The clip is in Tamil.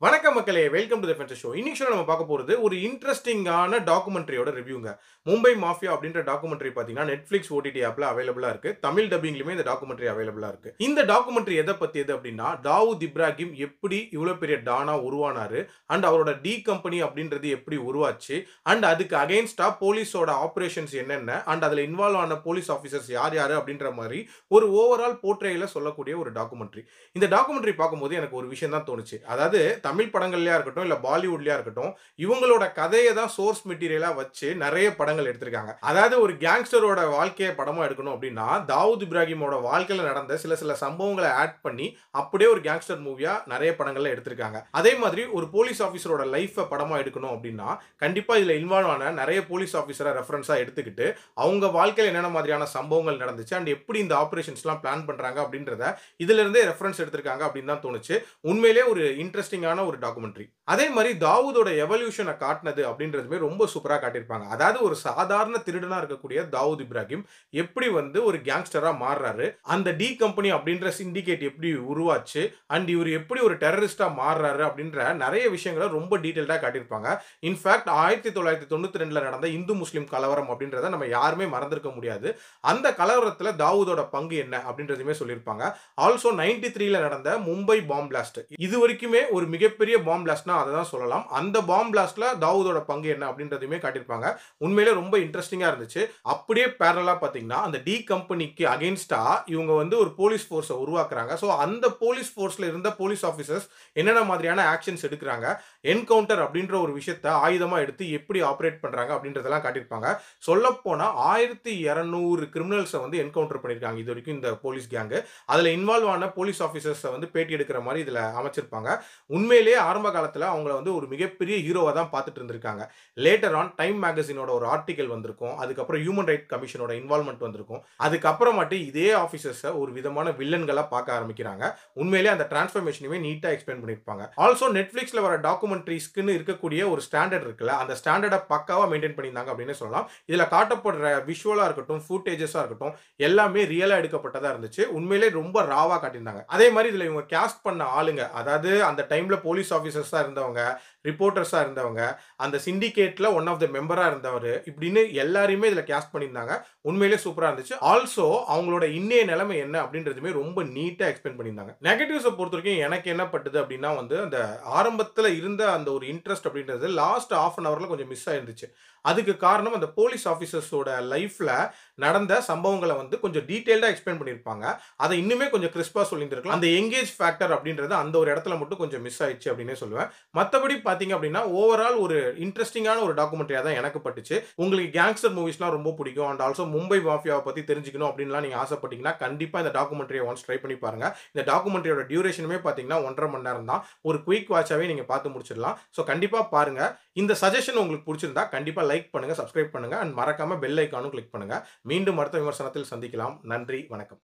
வணக்கம் மக்களே welcome to the fence show இன்னைக்கு ஷோ நம்ம பார்க்க போகிறது ஒரு இன்ட்ரெஸ்டிங்கான டாக்குமெண்ட்ரியோட ரிவ்யூங்க மும்பை மாஃபியா அப்படின்ற டாக்குமெண்ட்ரி பார்த்தீங்கன்னா நெட்ஃப்ளிக்ஸ் ஓடிடி ஆப்பில் அவைலபிளாக இருக்கு தமிழ் டப்பிங்லையுமே இந்த டாக்குமெண்ட்ரி அவைலபிளாக இருக்கு இந்த டாக்குமெண்ட்ரி எதை பற்றியது அப்படின்னா தாவூத் இப்ராஹிம் எப்படி இவ்வளோ பெரிய டானா உருவானாரு அண்ட் அவரோட டி கம்பெனி அப்படின்றது எப்படி உருவாச்சு அண்ட் அதுக்கு அகெயின்ஸ்டா போலீஸோட ஆப்ரேஷன்ஸ் என்னென்ன அண்ட் அதில் இன்வால்வ் ஆன போலீஸ் ஆஃபீஸர்ஸ் யார் யார் அப்படின்ற மாதிரி ஒரு ஓவரால் போர்ட்ரேயில் சொல்லக்கூடிய ஒரு டாக்குமெண்ட்ரி இந்த டாக்குமெண்ட்ரி பார்க்கும்போது எனக்கு ஒரு விஷயம் தான் தோணுச்சு அதாவது தமிழ் படங்கள்லயா இருக்கட்டும் இல்ல பாலிவுட்லயா இருக்கட்டும் இவங்களோட கதையை தான் சோர்ஸ் மெட்டீரியலா வச்சு நிறைய படங்கள் எடுத்திருக்காங்க அதாவது ஒரு கேங்ஸ்டரோட வாழ்க்கையை படமா எடுக்கணும் அப்படின்னா தாவூத் இப்ராஹிமோட வாழ்க்கையில நடந்த சில சில சம்பவங்களை ஆட் பண்ணி அப்படியே ஒரு கேங்ஸ்டர் மூவியா நிறைய படங்கள்ல எடுத்திருக்காங்க அதே மாதிரி ஒரு போலீஸ் ஆஃபீஸரோட லைஃப்பை படமா எடுக்கணும் அப்படின்னா கண்டிப்பா இதுல இன்வால்வ் ஆன நிறைய போலீஸ் ஆஃபீஸரை ரெஃபரன்ஸா எடுத்துக்கிட்டு அவங்க வாழ்க்கையில் என்னென்ன மாதிரியான சம்பவங்கள் நடந்துச்சு அண்ட் எப்படி இந்த ஆப்ரேஷன்ஸ்லாம் பிளான் பண்றாங்க அப்படின்றத இதுல இருந்தே ரெஃபரன்ஸ் எடுத்திருக்காங்க அப்படின்னு தான் தோணுச்சு உண்மையிலே ஒரு இன்ட்ரெஸ்டிங்கான ஒரு டாக்குமெண்ட்ரி அதே மாதிரி தாவூதோட எவல்யூஷனை காட்டினது அப்படின்றதுமே ரொம்ப சூப்பராக காட்டியிருப்பாங்க அதாவது ஒரு சாதாரண திருடனா இருக்கக்கூடிய தாவூத் இப்ராஹிம் எப்படி வந்து ஒரு கேங்ஸ்டரா மாறுறாரு அந்த டி கம்பெனி அப்படின்ற சிண்டிகேட் எப்படி உருவாச்சு அண்ட் இவர் எப்படி ஒரு டெரரிஸ்டா மாறுறாரு அப்படின்ற நிறைய விஷயங்களை ரொம்ப டீட்டெயில்டாக காட்டியிருப்பாங்க இன்ஃபேக்ட் ஆயிரத்தி தொள்ளாயிரத்தி தொண்ணூத்தி ரெண்டுல நடந்த இந்து முஸ்லீம் கலவரம் அப்படின்றத நம்ம யாருமே மறந்திருக்க முடியாது அந்த கலவரத்துல தாவூதோட பங்கு என்ன அப்படின்றதுமே சொல்லியிருப்பாங்க ஆல்சோ நைன்டி த்ரீல நடந்த மும்பை பாம் பிளாஸ்ட் இது வரைக்குமே ஒரு மிகப்பெரிய பாம் பிளாஸ்ட்னா அதை தான் சொல்லலாம் அந்த பாம் பிளாஸ்ட்ல தாவூதோட பங்கு என்ன அப்படின்றதுமே காட்டியிருப்பாங்க உண்மையிலே ரொம்ப இன்ட்ரெஸ்டிங்கா இருந்துச்சு அப்படியே பேரலா பாத்தீங்கன்னா அந்த டி கம்பெனிக்கு அகேன்ஸ்டா இவங்க வந்து ஒரு போலீஸ் ஃபோர்ஸை உருவாக்குறாங்க ஸோ அந்த போலீஸ் ஃபோர்ஸ்ல இருந்த போலீஸ் ஆஃபீஸர்ஸ் என்னென்ன மாதிரியான ஆக்ஷன்ஸ் எடுக்கிறாங்க என்கவுண்டர் அப்படின்ற ஒரு விஷயத்த ஆயுதமா எடுத்து எப்படி ஆப்ரேட் பண்றாங்க அப்படின்றதெல்லாம் காட்டியிருப்பாங்க சொல்ல போனா ஆயிரத்தி இரநூறு கிரிமினல்ஸை வந்து என்கவுண்டர் பண்ணியிருக்காங்க இது வரைக்கும் இந்த போலீஸ் கேங்கு அதில் இன்வால்வ் ஆன போலீஸ் ஆஃபீஸர்ஸை வந்து பேட்டி எடுக்கிற மாதிரி இதில் அமைச்சிருப்பாங்க உண்மையிலேயே ஆரம்ப காலத்தில் அவங்கள வந்து ஒரு மிகப்பெரிய ஹீரோவாக தான் பார்த்துட்டு இருந்திருக்காங்க லேட்டர் ஆன் டைம் மேகசினோட ஒரு ஆர்டிக்கல் வந்திருக்கும் அதுக்கப்புறம் ஹியூமன் ரைட் கமிஷனோட இன்வால்மெண்ட் வந்திருக்கும் அதுக்கப்புறமாட்டு இதே ஆஃபீஸர்ஸை ஒரு விதமான வில்லன்களாக பார்க்க ஆரம்பிக்கிறாங்க உண்மையிலேயே அந்த டிரான்ஸ்ஃபர்மேஷனையுமே நீட்டாக எக்ஸ்பிளைன் பண்ணியிருப்பாங்க ஆல்சோ நெட்ஃப்ளிக்ஸில் வர டாக்குமெண்ட்ரிஸ்க்குன்னு இருக்கக்கூடிய ஒரு ஸ்டாண்டர்ட் இருக்குல்ல அந்த ஸ்டாண்டர்டை பக்காவாக மெயின்டைன் பண்ணியிருந்தாங்க அப்படின்னு சொல்லலாம் இதில் காட்டப்படுற விஷுவலாக இருக்கட்டும் ஃபுட்டேஜஸாக இருக்கட்டும் எல்லாமே ரியலாக எடுக்கப்பட்டதாக இருந்துச்சு உண்மையிலே ரொம்ப ராவாக காட்டியிருந்தாங்க அதே மாதிரி இதில் இவங்க கேஸ்ட் பண்ண ஆளுங்க அதாவது அந்த டைமில் போலீஸ் ஆஃபீஸர்ஸாக இருந்தவங்க ரிப்போர்ட்டர்ஸாக இருந்தவங்க அந்த சிண்டிகேட்டில் ஒன் ஆஃப் த மெம்பராக இருந்தவர் இப்படின்னு எல்லாரையுமே இதில் கேஸ்ட் பண்ணியிருந்தாங்க உண்மையிலே சூப்பராக இருந்துச்சு ஆல்சோ அவங்களோட இன்னைய நிலைமை என்ன அப்படின்றதுமே ரொம்ப நீட்டாக எக்ஸ்பிளைன் பண்ணியிருந்தாங்க நெகட்டிவ்ஸை பொறுத்த வரைக்கும் எனக்கு என்ன பட்டுது அப்படின்னா வந்து அந்த ஆரம்பத்தில் இருந்த அந்த ஒரு இன்ட்ரெஸ்ட் அப்படின்றது லாஸ்ட் ஆஃப் அன் ஹவரில் கொஞ்சம் மிஸ் ஆயிருந்துச்சு அதுக்கு காரணம் அந்த போலீஸ் ஆஃபீஸர்ஸோட லைஃப்பில் நடந்த சம்பவங்களை வந்து கொஞ்சம் டீட்டெயில்டாக எக்ஸ்பிளைன் பண்ணியிருப்பாங்க அதை இன்னுமே கொஞ்சம் கிறிஸ்பாக சொல்லியிருந்திருக்கலாம் அந்த எங்கேஜ் ஃபேக்டர் அப்படின்றது அந்த ஒரு இடத்துல மட்டும் கொஞ்சம் மிஸ் ஆயிடுச்சு அப்படின்னே சொல்லுவேன் மற்றபடி பார்த்தீங்க அப்படின்னா ஓவரால் ஒரு இன்ட்ரெஸ்டிங்கான ஒரு டாக்குமெண்ட்ரியாக தான் எனக்கு பட்டுச்சு உங்களுக்கு கேங்ஸ்டர் மூவிஸ்லாம் ரொம்ப பிடிக்கும் அண்ட் ஆல்சோ மும்பை மாஃபியாவை பற்றி தெரிஞ்சுக்கணும் அப்படின்லாம் நீங்கள் ஆசைப்பட்டீங்கன்னா கண்டிப்பாக இந்த டாக்குமெண்ட்ரியை ஒன்ஸ் ட்ரை பண்ணி பாருங்க இந்த டாக்குமெண்ட்ரியோட டியூரேஷனுமே பார்த்தீங்கன்னா ஒன்றரை மணி நேரம் தான் ஒரு குயிக் வாட்சாகவே நீங்கள் பார்த்து முடிச்சிடலாம் ஸோ கண்டிப்பாக பாருங்க இந்த சஜஷன் உங்களுக்கு பிடிச்சிருந்தா கண்டிப்பாக லைக் பண்ணுங்க சப்ஸ்கிரைப் பண்ணுங்க அண்ட் மறக்காம பெல் ஐக்கானும் கிளிக் பண்ணுங்க மீண்டும் அடுத்த விமர்சனத்தில் சந்திக்கலாம் நன்றி வணக்கம்